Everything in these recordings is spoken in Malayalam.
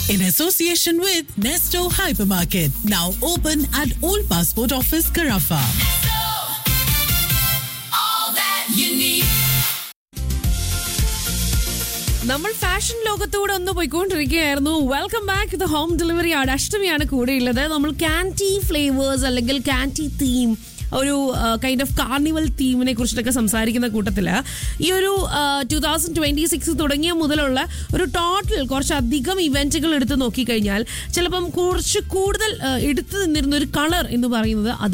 in association with Nesto Hypermarket, now open at Old Passport Office, Carafa. നമ്മൾ ഫാഷൻ ലോകത്തൂടെ ഒന്ന് പോയിക്കൊണ്ടിരിക്കുകയായിരുന്നു welcome back the home delivery ആണ് അഷ്ടമിയാണ് കൂടെയുള്ളത് നമ്മൾ കാൻറ്റി ഫ്ലേവേഴ്സ് അല്ലെങ്കിൽ കാൻറ്റി തീം ഒരു കൈൻഡ് ഓഫ് കാർണിവൽ തീമിനെ കുറിച്ചിട്ടൊക്കെ സംസാരിക്കുന്ന കൂട്ടത്തിൽ ഈ ഒരു ടു തൗസൻഡ് ട്വന്റി സിക്സ് തുടങ്ങിയ മുതലുള്ള ഒരു ടോട്ടൽ കുറച്ചധികം ഇവന്റുകൾ എടുത്ത് നോക്കിക്കഴിഞ്ഞാൽ ചിലപ്പം കുറച്ച് കൂടുതൽ ആ, എടുത്തു നിന്നിരുന്ന ഒരു കളർ എന്ന് പറയുന്നത് അത്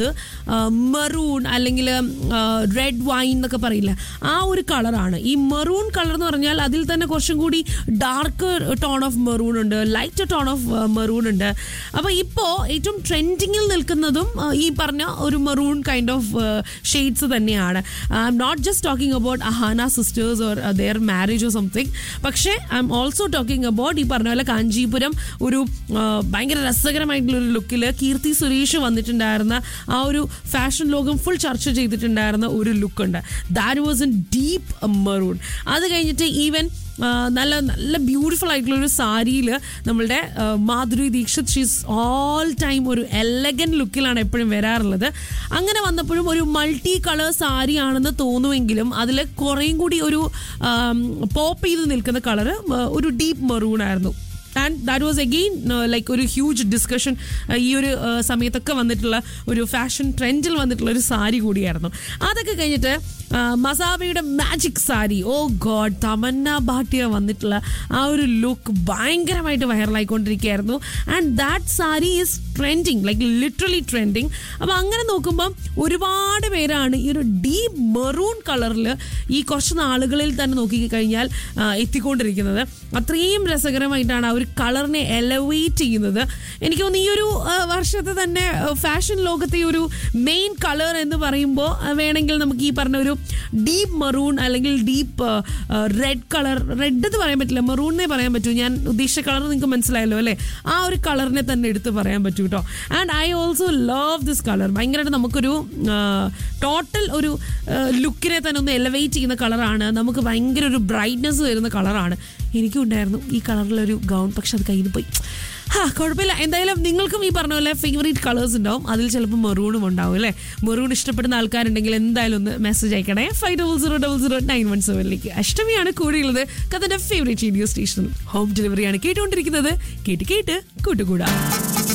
മെറൂൺ അല്ലെങ്കിൽ റെഡ് വൈൻ എന്നൊക്കെ പറയില്ല ആ ഒരു കളറാണ് ഈ മെറൂൺ കളർ എന്ന് പറഞ്ഞാൽ അതിൽ തന്നെ കുറച്ചും കൂടി ഡാർക്ക് ടോൺ ഓഫ് മെറൂൺ ഉണ്ട് ലൈറ്റ് ടോൺ ഓഫ് മെറൂൺ ഉണ്ട് അപ്പോൾ ഇപ്പോൾ ഏറ്റവും ട്രെൻഡിങ്ങിൽ നിൽക്കുന്നതും ആ, ഈ പറഞ്ഞ ഒരു മെറൂൺ കൈൻഡ് ഓഫ് ഷെയ്ഡ്സ് തന്നെയാണ് I am not just talking about Ahana sisters or their marriage or something പക്ഷേ I am also talking about ഈ പറഞ്ഞ പോലെ കാഞ്ചീപുരം ഒരു ആ, ഭയങ്കര രസകരമായിട്ടുള്ള ഒരു ലുക്കിൽ കീർത്തി സുരേഷ് വന്നിട്ടുണ്ടായിരുന്ന ആ ഒരു ഫാഷൻ ലോകം ഫുൾ ചർച്ച ചെയ്തിട്ടുണ്ടായിരുന്ന ഒരു ലുക്ക് ഉണ്ട് that was in deep maroon അത് കഴിഞ്ഞിട്ട് ഈവൻ ആ, നല്ല നല്ല ബ്യൂട്ടിഫുൾ ആയിട്ടുള്ള ഒരു സാരിയിൽ നമ്മളുടെ ആ, Madhuri Dixit she's all time ഒരു എലഗൻ ലുക്കിലാണ് എപ്പോഴും വരാറുള്ളത് അങ്ങനെ വന്നപ്പോഴും ഒരു മൾട്ടി കളർ സാരി ആണെന്ന് തോന്നുമെങ്കിലും അതിൽ കുറേയും കൂടി ഒരു പോപ്പ് ചെയ്ത് നിൽക്കുന്ന കളറ് ഒരു ഡീപ്പ് മെറൂൺ ആയിരുന്നു and that was again like ഒരു ഹ്യൂജ് ഡിസ്കഷൻ ഈ ഒരു ആ, സമയത്തൊക്കെ വന്നിട്ടുള്ള ഒരു ഫാഷൻ ട്രെൻഡിൽ വന്നിട്ടുള്ള ഒരു സാരി കൂടിയായിരുന്നു അതൊക്കെ കഴിഞ്ഞിട്ട് ആ, മസാബയുടെ magic sari oh god Tamannaah Bhatia വന്നിട്ടുള്ള ആ ഒരു ലുക്ക് ഭയങ്കരമായിട്ട് വൈറലായിക്കൊണ്ടിരിക്കുകയായിരുന്നു and that sari is trending like literally trending അപ്പോൾ അങ്ങനെ നോക്കുമ്പം ഒരുപാട് പേരാണ് ഈ ഒരു ഡീപ്പ് മെറൂൺ കളറിൽ ഈ കുറച്ച് നാളുകളിൽ തന്നെ നോക്കിക്കഴിഞ്ഞാൽ ആ, എത്തിക്കൊണ്ടിരിക്കുന്നത് അത്രയും രസകരമായിട്ടാണ് ആ ഒരു കളറിനെ എലവേറ്റ് ചെയ്യുന്നത് എനിക്ക് തോന്നുന്നു ഈ ഒരു ആ, വർഷത്തെ തന്നെ ഫാഷൻ ലോകത്തെ ഈ ഒരു മെയിൻ കളർ എന്ന് പറയുമ്പോൾ ആ, വേണമെങ്കിൽ നമുക്ക് ഈ പറഞ്ഞ ഒരു ഡീപ്പ് മെറൂൺ അല്ലെങ്കിൽ ഡീപ്പ് റെഡ് കളർ റെഡ് എന്ന് പറയാൻ പറ്റില്ല മെറൂണിനെ പറയാൻ പറ്റൂ ഞാൻ ഉദ്ദേശിച്ച കളർ നിങ്ങൾക്ക് മനസ്സിലായല്ലോ അല്ലേ ആ ഒരു കളറിനെ തന്നെ എടുത്ത് പറയാൻ പറ്റൂ കേട്ടോ and I also love this colour ഭയങ്കരമായിട്ട് നമുക്കൊരു ടോട്ടൽ ഒരു ലുക്കിനെ തന്നെ ഒന്ന് എലവേറ്റ് ചെയ്യുന്ന കളറാണ് നമുക്ക് ഭയങ്കര ഒരു ബ്രൈറ്റ്നെസ് വരുന്ന കളറാണ് എനിക്കും ഉണ്ടായിരുന്നു ഈ കളറിലൊരു ഗൗൺ പക്ഷെ അത് കയ്യിൽ നിന്ന് പോയി ഹാ കുഴപ്പമില്ല എന്തായാലും നിങ്ങൾക്കും ഈ പറഞ്ഞ പോലെ ഫേവറേറ്റ് കളേഴ്സ് ഉണ്ടാവും അതിൽ ചിലപ്പോൾ മെറൂണും ഉണ്ടാവും അല്ലേ മെറൂൺ ഇഷ്ടപ്പെടുന്ന ആൾക്കാരുണ്ടെങ്കിൽ എന്തായാലും ഒന്ന് മെസ്സേജ് അയക്കണേ five double zero double zero nine one സെവനിലേക്ക് അഷ്ടമിയാണ് കൂടിയുള്ളത് കഥന്റെ ഫേവറേറ്റ് റേഡിയോ സ്റ്റേഷനിൽ ഹോം ഡെലിവറിയാണ് കേട്ടുകൊണ്ടിരിക്കുന്നത് കേട്ട് കേട്ട് കൂട്ടുകൂടാ